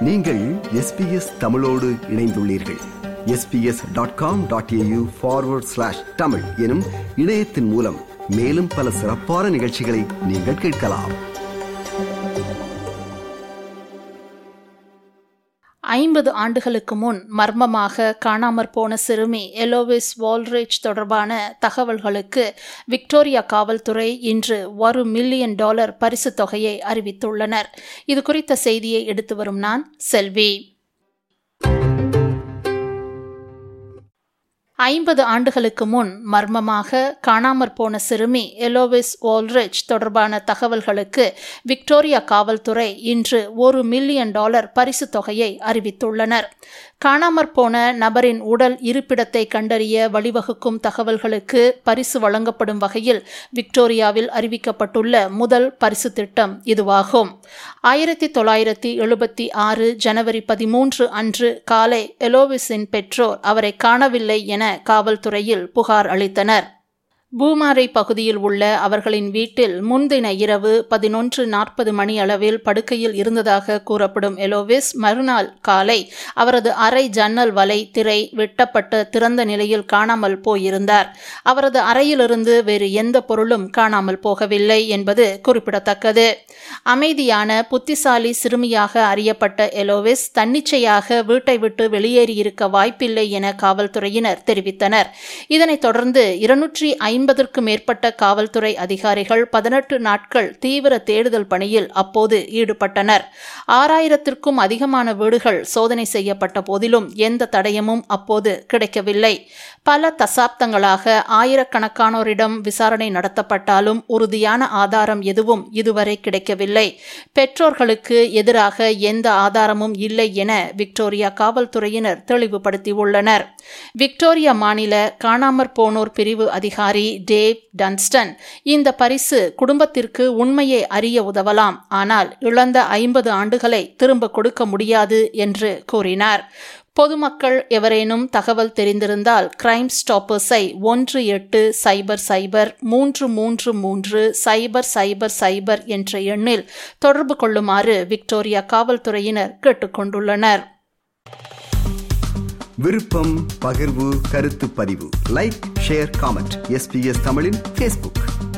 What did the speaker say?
நீங்கள் எஸ்பிஎஸ் தமிழோடு இணைந்துள்ளீர்கள் SBS dot com dot AU forward slash Tamil எனும் இணையத்தின் மூலம் மேலும் பல சிறப்பான நிகழ்ச்சிகளை நீங்கள் கேட்கலாம் ஐம்பது ஆண்டுகளுக்கு முன் மர்மமாக காணாமற் போன சிறுமி எலோவிஸ் வால்ரிச் தொடர்பான தகவல்களுக்கு விக்டோரியா காவல்துறை இன்று ஒரு மில்லியன் டாலர் பரிசுத் தொகையை அறிவித்துள்ளனர் இது குறித்த செய்தியை எடுத்து வரும் நான் செல்வி ஐம்பது ஆண்டுகளுக்கு முன் மர்மமாக காணாமற் போன சிறுமி எலோவிஸ் வால்ரிச் தொடர்பான தகவல்களுக்கு விக்டோரியா காவல்துறை இன்று ஒரு மில்லியன் டாலர் பரிசுத் தொகையை அறிவித்துள்ளனர் காணாமற் போன நபரின் உடல் இருப்பிடத்தை கண்டறிய வழிவகுக்கும் தகவல்களுக்கு பரிசு வழங்கப்படும் வகையில் விக்டோரியாவில் அறிவிக்கப்பட்டுள்ள முதல் பரிசு திட்டம் இதுவாகும் ஆயிரத்தி தொள்ளாயிரத்தி எழுபத்தி ஆறு ஜனவரி பதிமூன்று அன்று காலை எலோவிஸின் பெற்றோர் அவரை காணவில்லை என காவல்துறையில் புகார் அளித்தனர் பூமாரை பகுதியில் உள்ள அவர்களின் வீட்டில் முன்தின இரவு பதினொன்று நாற்பது மணி அளவில் படுக்கையில் இருந்ததாக கூறப்படும் எலோவிஸ் மறுநாள் காலை அவரது அறை ஜன்னல் வலை திரை வெட்டப்பட்டு திறந்த நிலையில் காணாமல் போயிருந்தார் அவரது அறையிலிருந்து வேறு எந்த பொருளும் காணாமல் போகவில்லை என்பது குறிப்பிடத்தக்கது அமைதியான புத்திசாலி சிறுமியாக அறியப்பட்ட எலோவிஸ் தன்னிச்சையாக வீட்டை விட்டு வெளியேறியிருக்க வாய்ப்பில்லை என காவல்துறையினர் தெரிவித்தனர் இதனைத் தொடர்ந்து இருநூற்றி ஐம்பதற்கு மேற்பட்ட காவல்துறை அதிகாரிகள் பதினெட்டு நாட்கள் தீவிர தேடுதல் பணியில் அப்போது ஈடுபட்டனர் ஆறாயிரத்திற்கும் அதிகமான வீடுகள் சோதனை செய்யப்பட்ட போதிலும் எந்த தடயமும் அப்போது கிடைக்கவில்லை பல தசாப்தங்களாக ஆயிரக்கணக்கானோரிடம் விசாரணை நடத்தப்பட்டாலும் உறுதியான ஆதாரம் எதுவும் இதுவரை கிடைக்கவில்லை பெற்றோர்களுக்கு எதிராக எந்த ஆதாரமும் இல்லை என விக்டோரியா காவல்துறையினர் தெளிவுபடுத்தியுள்ளனர் விக்டோரியா மாநில காணாமற் போனோர் பிரிவு அதிகாரி டேவ் டன்ஸ்டன் இந்த பரிசு குடும்பத்திற்கு உண்மையை அறிய உதவலாம் ஆனால் இழந்த ஐம்பது ஆண்டுகளை திரும்ப கொடுக்க முடியாது என்று கூறினார் பொதுமக்கள் எவரேனும் தகவல் தெரிந்திருந்தால் கிரைம் ஸ்டாப்பர்ஸை ஒன்று எட்டு சைபர் சைபர் மூன்று மூன்று மூன்று சைபர் சைபர் சைபர் என்ற எண்ணில் தொடர்பு கொள்ளுமாறு விக்டோரியா காவல்துறையினர் கேட்டுக்கொண்டுள்ளனர் விருப்பம் பகிர்வு கருத்து பதிவு லைக் ஷேர் காமெண்ட் எஸ்பிஎஸ் தமிழின் ஃபேஸ்புக்